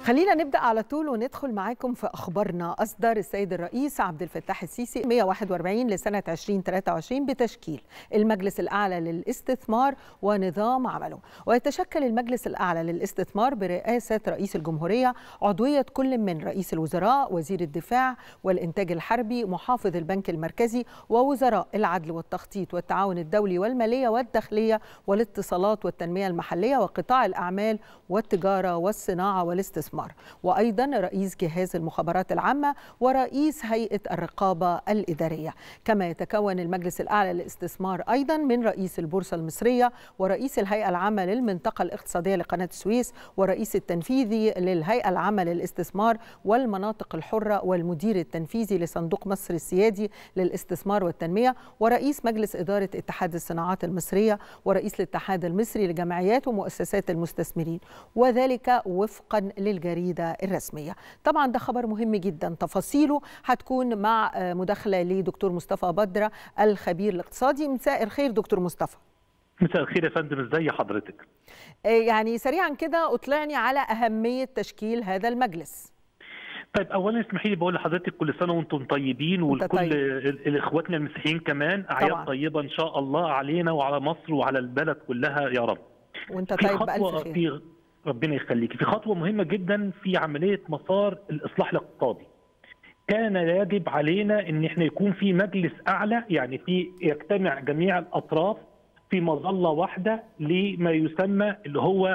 خلينا نبدا على طول وندخل معاكم في اخبارنا اصدر السيد الرئيس عبد الفتاح السيسي 141 لسنه 2023 بتشكيل المجلس الاعلى للاستثمار ونظام عمله ويتشكل المجلس الاعلى للاستثمار برئاسه رئيس الجمهوريه عضويه كل من رئيس الوزراء وزير الدفاع والانتاج الحربي محافظ البنك المركزي ووزراء العدل والتخطيط والتعاون الدولي والماليه والداخليه والاتصالات والتنميه المحليه وقطاع الاعمال والتجاره والصناعه والاستثمار الاستثمار وأيضا رئيس جهاز المخابرات العامة ورئيس هيئة الرقابة الإدارية كما يتكون المجلس الأعلى للاستثمار أيضا من رئيس البورصة المصرية ورئيس الهيئة العامة للمنطقة الاقتصادية لقناة السويس ورئيس التنفيذي للهيئة العامة للاستثمار والمناطق الحرة والمدير التنفيذي لصندوق مصر السيادي للاستثمار والتنمية ورئيس مجلس إدارة اتحاد الصناعات المصرية ورئيس الاتحاد المصري لجمعيات ومؤسسات المستثمرين وذلك وفقا للجريمة الجريدة الرسمية طبعا ده خبر مهم جدا تفاصيله هتكون مع مداخلة لدكتور مصطفى بدرة الخبير الاقتصادي مساء الخير دكتور مصطفى مساء الخير يا فندم ازي حضرتك يعني سريعا كده اطلعني على أهمية تشكيل هذا المجلس طيب اولا اسمحي لي بقول لحضرتك كل سنه وانتم طيبين ولكل طيب. اخواتنا المسيحيين كمان اعياد طيبه ان شاء الله علينا وعلى مصر وعلى البلد كلها يا رب وانت طيب بألف خير في ربنا يخليك في خطوه مهمه جدا في عمليه مسار الاصلاح الاقتصادي كان يجب علينا ان احنا يكون في مجلس اعلى يعني في يجتمع جميع الاطراف في مظله واحده لما يسمى اللي هو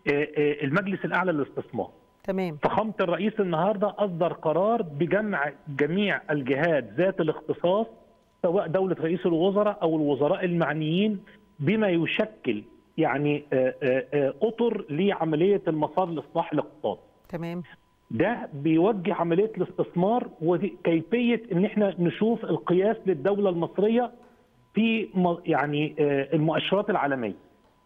المجلس الاعلى للاستثمار تمام فخامه الرئيس النهارده اصدر قرار بجمع جميع الجهات ذات الاختصاص سواء دوله رئيس الوزراء او الوزراء المعنيين بما يشكل يعني اطر لعمليه المسار لاصلاح الاقتصاد. تمام. ده بيوجه عمليه الاستثمار وكيفيه ان احنا نشوف القياس للدوله المصريه في يعني المؤشرات العالميه.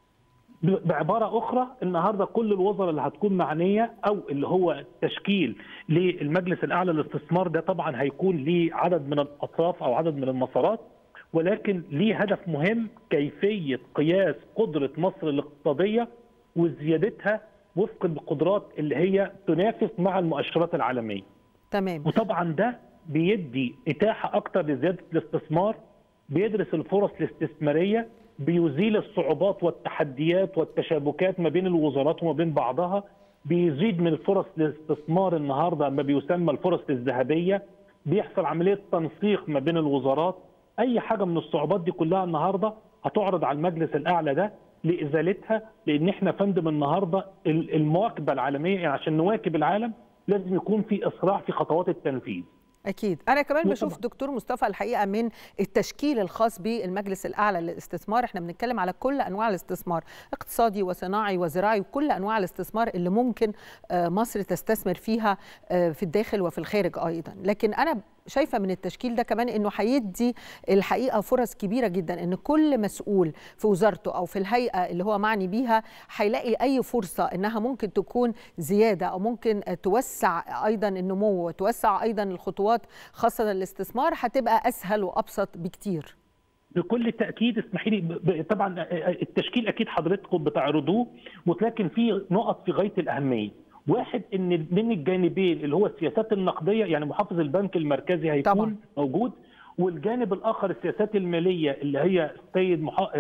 بعباره اخرى النهارده كل الوزراء اللي هتكون معنيه او اللي هو تشكيل للمجلس الاعلى للاستثمار ده طبعا هيكون ليه عدد من الاطراف او عدد من المسارات ولكن ليه هدف مهم كيفيه قياس قدره مصر الاقتصاديه وزيادتها وفق القدرات اللي هي تنافس مع المؤشرات العالميه. تمام. وطبعا ده بيدي اتاحه اكتر لزياده الاستثمار بيدرس الفرص الاستثماريه بيزيل الصعوبات والتحديات والتشابكات ما بين الوزارات وما بين بعضها بيزيد من فرص الاستثمار النهارده ما بيسمى الفرص الذهبيه بيحصل عمليه تنسيق ما بين الوزارات اي حاجه من الصعوبات دي كلها النهارده هتعرض على المجلس الاعلى ده لازالتها لان احنا فندم النهارده المواكبه العالميه يعني عشان نواكب العالم لازم يكون في اسراع في خطوات التنفيذ. اكيد انا كمان بشوف دكتور مصطفى الحقيقه من التشكيل الخاص بالمجلس الاعلى للاستثمار احنا بنتكلم على كل انواع الاستثمار اقتصادي وصناعي وزراعي وكل انواع الاستثمار اللي ممكن مصر تستثمر فيها في الداخل وفي الخارج ايضا لكن انا شايفه من التشكيل ده كمان انه هيدي الحقيقه فرص كبيره جدا ان كل مسؤول في وزارته او في الهيئه اللي هو معني بيها هيلاقي اي فرصه انها ممكن تكون زياده او ممكن توسع ايضا النمو وتوسع ايضا الخطوات خاصه الاستثمار هتبقى اسهل وابسط بكتير. بكل تاكيد اسمحي لي طبعا التشكيل اكيد حضرتكم بتعرضوه ولكن في نقط في غايه الاهميه. واحد ان من الجانبين اللي هو السياسات النقديه يعني محافظ البنك المركزي هيكون طبعا. موجود والجانب الاخر السياسات الماليه اللي هي السيد محا...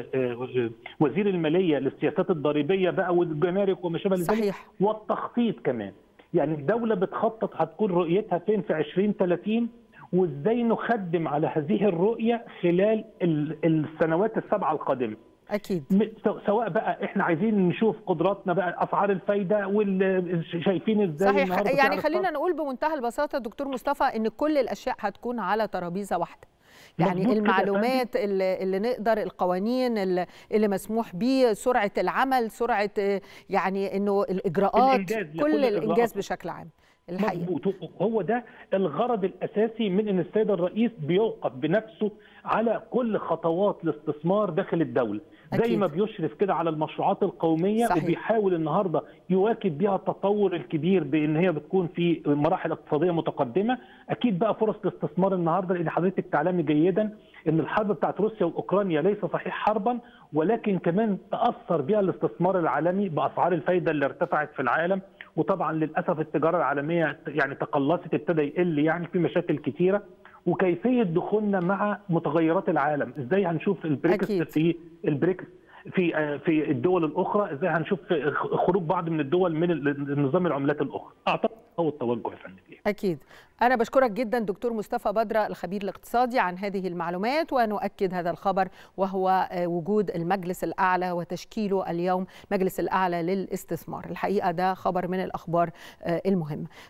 وزير الماليه للسياسات الضريبيه بقى والجمارك وما شابه ذلك صحيح والتخطيط كمان يعني الدوله بتخطط هتكون رؤيتها فين في 2030 وازاي نخدم على هذه الرؤيه خلال السنوات السبعه القادمه اكيد سواء بقى احنا عايزين نشوف قدراتنا بقى اسعار الفايده شايفين ازاي صحيح يعني خلينا نقول بمنتهى البساطه دكتور مصطفى ان كل الاشياء هتكون على ترابيزه واحده يعني المعلومات اللي, اللي نقدر القوانين اللي, اللي مسموح به سرعه العمل سرعه يعني انه الاجراءات كل الانجاز بشكل عام الحقيقه مظبوط هو ده الغرض الاساسي من ان السيد الرئيس بيوقف بنفسه على كل خطوات الاستثمار داخل الدوله زي أكيد. ما بيشرف كده على المشروعات القوميه صحيح. وبيحاول النهارده يواكب بيها التطور الكبير بان هي بتكون في مراحل اقتصاديه متقدمه اكيد بقى فرص الاستثمار النهارده لان حضرتك تعلمي جيدا ان الحرب بتاعت روسيا واوكرانيا ليس صحيح حربا ولكن كمان تاثر بها الاستثمار العالمي باسعار الفايده اللي ارتفعت في العالم وطبعا للاسف التجاره العالميه يعني تقلصت ابتدى يقل يعني في مشاكل كثيره وكيفيه دخولنا مع متغيرات العالم ازاي هنشوف البريكس أكيد. في البريكس في في الدول الاخرى ازاي هنشوف خروج بعض من الدول من نظام العملات الاخرى اعتقد هو التوجه يا فندم اكيد انا بشكرك جدا دكتور مصطفى بدره الخبير الاقتصادي عن هذه المعلومات ونؤكد هذا الخبر وهو وجود المجلس الاعلى وتشكيله اليوم مجلس الاعلى للاستثمار الحقيقه ده خبر من الاخبار المهمه